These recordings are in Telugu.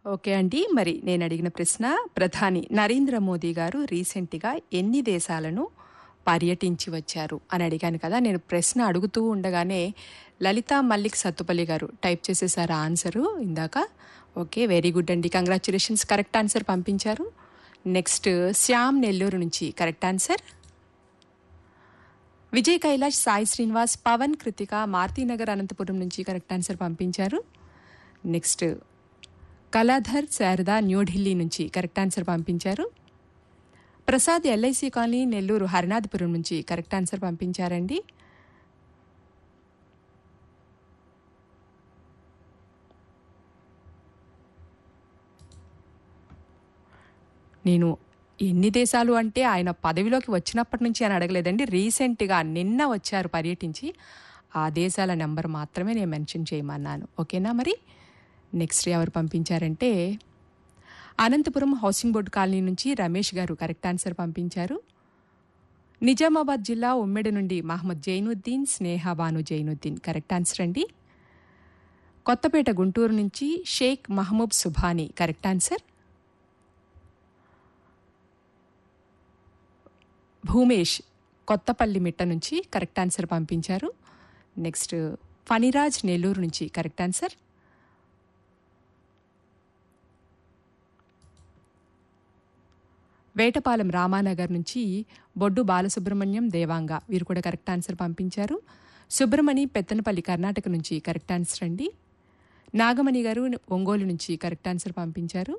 ఓకే అండి మరి నేను అడిగిన ప్రశ్న ప్రధాని నరేంద్ర మోదీ గారు రీసెంట్గా ఎన్ని దేశాలను పర్యటించి వచ్చారు అని అడిగాను కదా నేను ప్రశ్న అడుగుతూ ఉండగానే లలిత మల్లిక్ సత్తుపల్లి గారు టైప్ చేసేసారు ఆన్సరు ఇందాక ఓకే వెరీ గుడ్ అండి కంగ్రాచులేషన్స్ కరెక్ట్ ఆన్సర్ పంపించారు నెక్స్ట్ శ్యామ్ నెల్లూరు నుంచి కరెక్ట్ ఆన్సర్ విజయ్ కైలాష్ సాయి శ్రీనివాస్ పవన్ కృతిక మారుతీనగర్ అనంతపురం నుంచి కరెక్ట్ ఆన్సర్ పంపించారు నెక్స్ట్ కళాధర్ శారద న్యూఢిల్లీ నుంచి కరెక్ట్ ఆన్సర్ పంపించారు ప్రసాద్ ఎల్ఐసి కాలనీ నెల్లూరు హరినాథపురం నుంచి కరెక్ట్ ఆన్సర్ పంపించారండి నేను ఎన్ని దేశాలు అంటే ఆయన పదవిలోకి వచ్చినప్పటి నుంచి అని అడగలేదండి రీసెంట్గా నిన్న వచ్చారు పర్యటించి ఆ దేశాల నెంబర్ మాత్రమే నేను మెన్షన్ చేయమన్నాను ఓకేనా మరి నెక్స్ట్ ఎవరు పంపించారంటే అనంతపురం హౌసింగ్ బోర్డు కాలనీ నుంచి రమేష్ గారు కరెక్ట్ ఆన్సర్ పంపించారు నిజామాబాద్ జిల్లా ఉమ్మెడి నుండి మహమ్మద్ జైనుద్దీన్ స్నేహ బాను జైనుద్దీన్ కరెక్ట్ ఆన్సర్ అండి కొత్తపేట గుంటూరు నుంచి షేక్ మహమూబ్ సుభానీ కరెక్ట్ ఆన్సర్ భూమేష్ కొత్తపల్లి మిట్ట నుంచి కరెక్ట్ ఆన్సర్ పంపించారు నెక్స్ట్ ఫణిరాజ్ నెల్లూరు నుంచి కరెక్ట్ ఆన్సర్ వేటపాలెం రామానగర్ నుంచి బొడ్డు బాలసుబ్రహ్మణ్యం దేవాంగ వీరు కూడా కరెక్ట్ ఆన్సర్ పంపించారు సుబ్రమణి పెత్తనపల్లి కర్ణాటక నుంచి కరెక్ట్ ఆన్సర్ అండి నాగమణి గారు ఒంగోలు నుంచి కరెక్ట్ ఆన్సర్ పంపించారు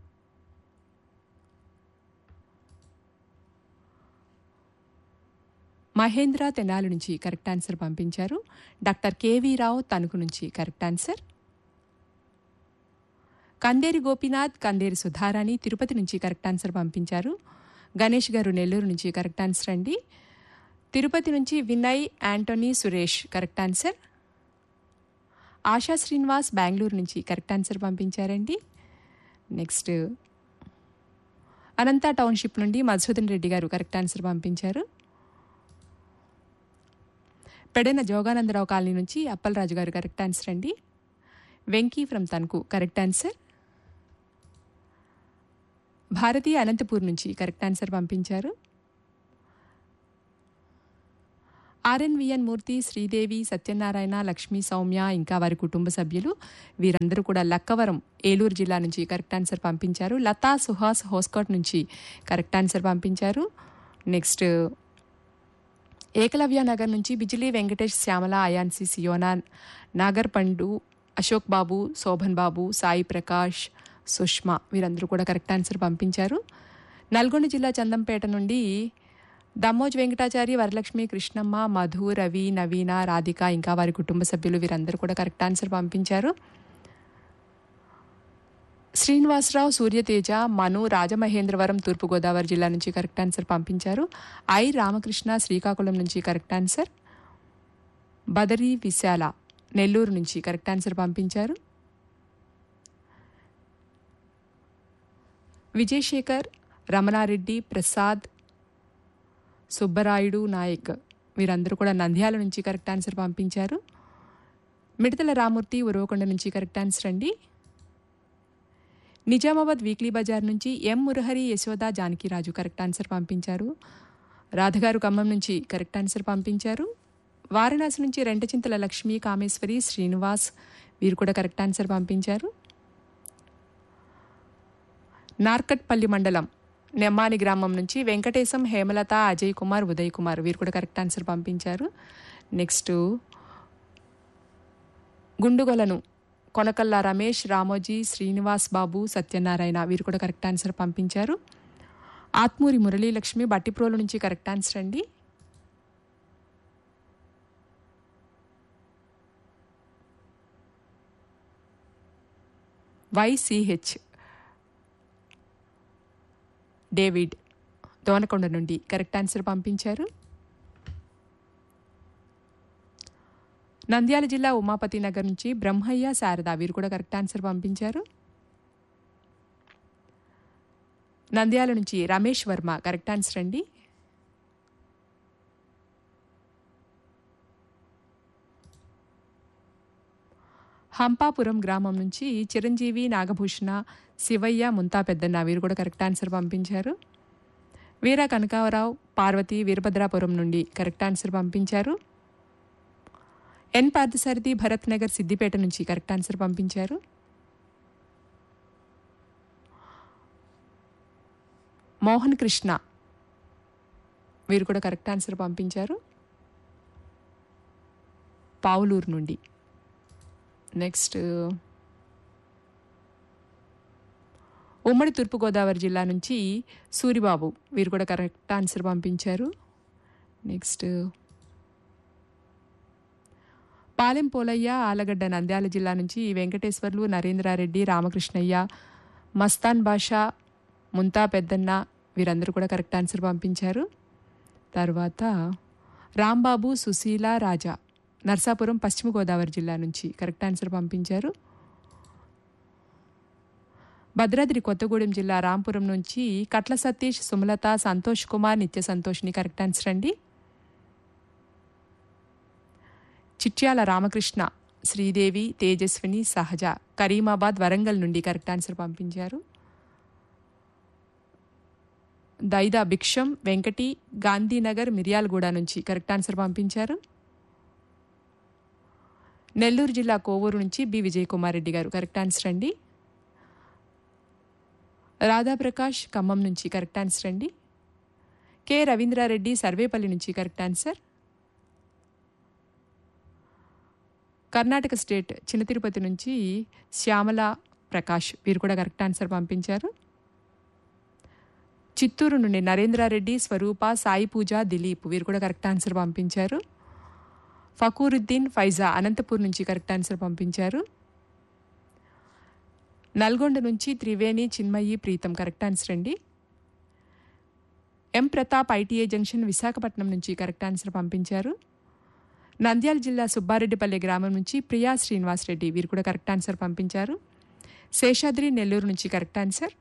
మహేంద్ర తెనాలి నుంచి కరెక్ట్ ఆన్సర్ పంపించారు డాక్టర్ కేవీ రావు తణుకు నుంచి కరెక్ట్ ఆన్సర్ కందేరి గోపీనాథ్ కందేరి సుధారాణి తిరుపతి నుంచి కరెక్ట్ ఆన్సర్ పంపించారు గణేష్ గారు నెల్లూరు నుంచి కరెక్ట్ ఆన్సర్ అండి తిరుపతి నుంచి Vinay Antony Suresh correct answer Asha Srinivas Bengaluru నుంచి కరెక్ట్ ఆన్సర్ పంపించారండి నెక్స్ట్ అనంత టౌన్షిప్ నుండి మధుసూదన్ రెడ్డి గారు కరెక్ట్ ఆన్సర్ పంపించారు పెడన జోగానందరావు కాలనీ నుంచి అప్పలరాజు గారు కరెక్ట్ ఆన్సర్ అండి Venky from Tanuku correct answer Bharathi Anantapur నుంచి కరెక్ట్ ఆన్సర్ పంపించారు ఆర్ఎన్విఎన్ మూర్తి శ్రీదేవి సత్యనారాయణ లక్ష్మీ సౌమ్య ఇంకా వారి కుటుంబ సభ్యులు వీరందరూ కూడా లక్కవరం ఏలూరు జిల్లా నుంచి కరెక్ట్ ఆన్సర్ పంపించారు లతా సుహాస్ హోస్కోట్ నుంచి కరెక్ట్ ఆన్సర్ పంపించారు నెక్స్ట్ ఏకలవ్య నగర్ నుంచి బిజిలీ వెంకటేష్ శ్యామల అయాన్సి సియోనా నాగర్ పండు అశోక్ బాబు శోభన్ బాబు సాయి ప్రకాష్ సుష్మా వీరందరూ కూడా కరెక్ట్ ఆన్సర్ పంపించారు నల్గొండ జిల్లా చందంపేట నుండి దమ్మోజ్ వెంకటాచారి వరలక్ష్మి కృష్ణమ్మ మధు రవి నవీన రాధిక ఇంకా వారి కుటుంబ సభ్యులు వీరందరూ కూడా కరెక్ట్ ఆన్సర్ పంపించారు శ్రీనివాసరావు సూర్యతేజ మను రాజమహేంద్రవరం తూర్పుగోదావరి జిల్లా నుంచి కరెక్ట్ ఆన్సర్ పంపించారు ఐ రామకృష్ణ శ్రీకాకుళం నుంచి కరెక్ట్ ఆన్సర్ బదరి విశాల నెల్లూరు నుంచి కరెక్ట్ ఆన్సర్ పంపించారు విజయశేఖర్ రమణారెడ్డి ప్రసాద్ సుబ్బరాయుడు నాయక్ వీరందరూ కూడా నంద్యాల నుంచి కరెక్ట్ ఆన్సర్ పంపించారు మిడతల రామూర్తి ఉరవకొండ నుంచి కరెక్ట్ ఆన్సర్ అండి నిజామాబాద్ వీక్లీ బజార్ నుంచి M Murahari Yashoda Janakiraju correct answer పంపించారు రాధగారు ఖమ్మం నుంచి కరెక్ట్ ఆన్సర్ పంపించారు వారణాసి నుంచి రెంటచింతల లక్ష్మి కామేశ్వరి శ్రీనివాస్ వీరు కూడా కరెక్ట్ ఆన్సర్ పంపించారు నార్కట్పల్లి మండలం నెమ్మాని గ్రామం నుంచి వెంకటేశం హేమలత అజయ్ కుమార్ ఉదయ్ కుమార్ వీరు కూడా కరెక్ట్ ఆన్సర్ పంపించారు నెక్స్ట్ గుండుగొలను కొనకల్ల రమేష్ రామోజీ శ్రీనివాస్ బాబు సత్యనారాయణ వీరు కూడా కరెక్ట్ ఆన్సర్ పంపించారు ఆత్మూరి మురళీలక్ష్మి బట్టిప్రోలు నుంచి కరెక్ట్ ఆన్సర్ అండి వైసిహెచ్ డేవిడ్ దోనకొండ నుండి కరెక్ట్ ఆన్సర్ పంపించారు నంద్యాల జిల్లా ఉమాపతి నగర్ నుంచి బ్రహ్మయ్య శారద వీరు కూడా కరెక్ట్ ఆన్సర్ పంపించారు నంద్యాల నుంచి రమేష్ వర్మ కరెక్ట్ ఆన్సర్ అండి హంపాపురం గ్రామం నుంచి చిరంజీవి నాగభూషణ శివయ్య ముంతా పెద్దన్న వీరు కూడా కరెక్ట్ ఆన్సర్ పంపించారు వీర కనకావరావు పార్వతి వీరభద్రాపురం నుండి కరెక్ట్ ఆన్సర్ పంపించారు ఎన్ పార్థసారథి భరత్ నగర్ సిద్దిపేట నుంచి కరెక్ట్ ఆన్సర్ పంపించారు మోహన్ కృష్ణ వీరు కూడా కరెక్ట్ ఆన్సర్ పంపించారు పావులూరు నుండి నెక్స్ట్ ఉమ్మడి తూర్పుగోదావరి జిల్లా నుంచి సూరిబాబు వీరు కూడా కరెక్ట్ ఆన్సర్ పంపించారు నెక్స్ట్ పాలెం పోలయ్య ఆలగడ్డ నంద్యాల జిల్లా నుంచి వెంకటేశ్వర్లు నరేంద్రారెడ్డి రామకృష్ణయ్య మస్తాన్ బాషా ముంతా పెద్దన్న వీరందరూ కూడా కరెక్ట్ ఆన్సర్ పంపించారు తర్వాత రాంబాబు సుశీల రాజా నర్సాపురం పశ్చిమ గోదావరి జిల్లా నుంచి కరెక్ట్ ఆన్సర్ పంపించారు భద్రాద్రి కొత్తగూడెం జిల్లా రాంపురం నుంచి కట్ల సతీష్ సుమలత సంతోష్ కుమార్ నిత్య సంతోష్ని కరెక్ట్ ఆన్సర్ అండి చిట్యాల రామకృష్ణ శ్రీదేవి తేజస్విని సహజ కరీమాబాద్ వరంగల్ నుండి కరెక్ట్ ఆన్సర్ పంపించారు దైదా భిక్షం వెంకటి గాంధీనగర్ మిర్యాలగూడ నుంచి కరెక్ట్ ఆన్సర్ పంపించారు నెల్లూరు జిల్లా కోవూరు నుంచి బి విజయ్ కుమార్ రెడ్డి గారు కరెక్ట్ ఆన్సర్ అండి రాధాప్రకాష్ ఖమ్మం నుంచి కరెక్ట్ ఆన్సర్ అండి కె రవీంద్రారెడ్డి సర్వేపల్లి నుంచి కరెక్ట్ ఆన్సర్ కర్ణాటక స్టేట్ చిన్న తిరుపతి నుంచి శ్యామల ప్రకాష్ వీరు కూడా కరెక్ట్ ఆన్సర్ పంపించారు చిత్తూరు నుండి నరేంద్రారెడ్డి స్వరూప సాయి పూజ దిలీప్ వీరు కూడా కరెక్ట్ ఆన్సర్ పంపించారు ఫకూరుద్దీన్ ఫైజా అనంతపూర్ నుంచి కరెక్ట్ ఆన్సర్ పంపించారు నల్గొండ నుంచి త్రివేణి చిన్మయి ప్రీతం కరెక్ట్ ఆన్సర్ అండి M Pratap ITI junction Visakhapatnam నుంచి కరెక్ట్ ఆన్సర్ పంపించారు నంద్యాల జిల్లా సుబ్బారెడ్డిపల్లి గ్రామం నుంచి ప్రియా శ్రీనివాస్ రెడ్డి వీరు కూడా కరెక్ట్ ఆన్సర్ పంపించారు శేషాద్రి నెల్లూరు నుంచి correct answer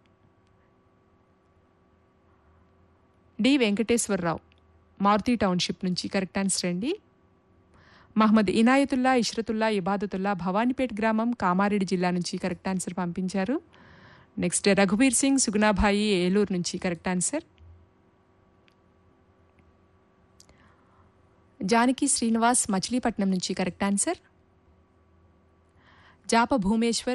D Venkateswararao Maruti township నుంచి కరెక్ట్ ఆన్సర్ అండి మహమ్మద్ ఇనాయతుల్లా ఇష్రతుల్లా ఇబాదతుల్లా భవానీపేట్ గ్రామం కామారెడ్డి జిల్లా నుంచి కరెక్ట్ ఆన్సర్ పంపించారు నెక్స్ట్ రఘుబీర్ సింగ్ సుగుణాభాయి ఏలూరు నుంచి కరెక్ట్ ఆన్సర్ జానకి శ్రీనివాస్ మచిలీపట్నం నుంచి కరెక్ట్ ఆన్సర్ జాప భూమేశ్వర్